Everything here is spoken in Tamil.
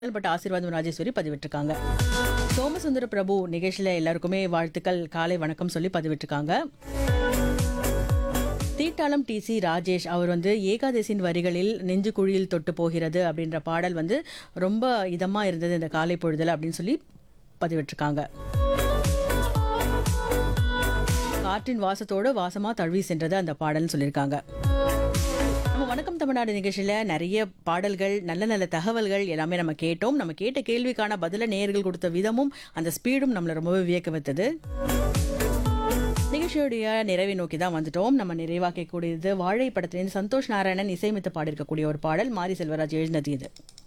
பட் ஆசீர்வாதம் ராஜேஸ்வரி பதிவிட்டிருக்காங்க சோமசுந்தர பிரபு நிகழ்ச்சியில் எல்லாருக்குமே வாழ்த்துக்கள் காலை வணக்கம் சொல்லி பதிவிட்டிருக்காங்க தீட்டாளம் டிசி ராஜேஷ் அவர் வந்து ஏகாதசியின் வரிகளில் நெஞ்சு குழியில் தொட்டு போகிறது அப்படின்ற பாடல் வந்து ரொம்ப இதமாக இருந்தது இந்த காலை பொழுதுல அப்படின்னு சொல்லி பதிவிட்டிருக்காங்க காற்றின் வாசத்தோடு வாசமாக தழுவி சென்றது அந்த பாடல்னு சொல்லியிருக்காங்க நம்ம வணக்கம் தமிழ்நாடு நிகழ்ச்சியில் நிறைய பாடல்கள் நல்ல நல்ல தகவல்கள் எல்லாமே நம்ம கேட்டோம் நம்ம கேட்ட கேள்விக்கான பதில நேயர்கள் கொடுத்த விதமும் அந்த ஸ்பீடும் நம்மளை ரொம்பவே வியக்க வைத்தது நிகழ்ச்சியுடைய நிறைவை நோக்கி தான் வந்துட்டோம் நம்ம நிறைவாக்கக்கூடியது வாழை படத்திலிருந்து சந்தோஷ் நாராயணன் இசையமைத்து பாடியிருக்கக்கூடிய ஒரு பாடல் மாரி செல்வராஜ் எழுதினது இது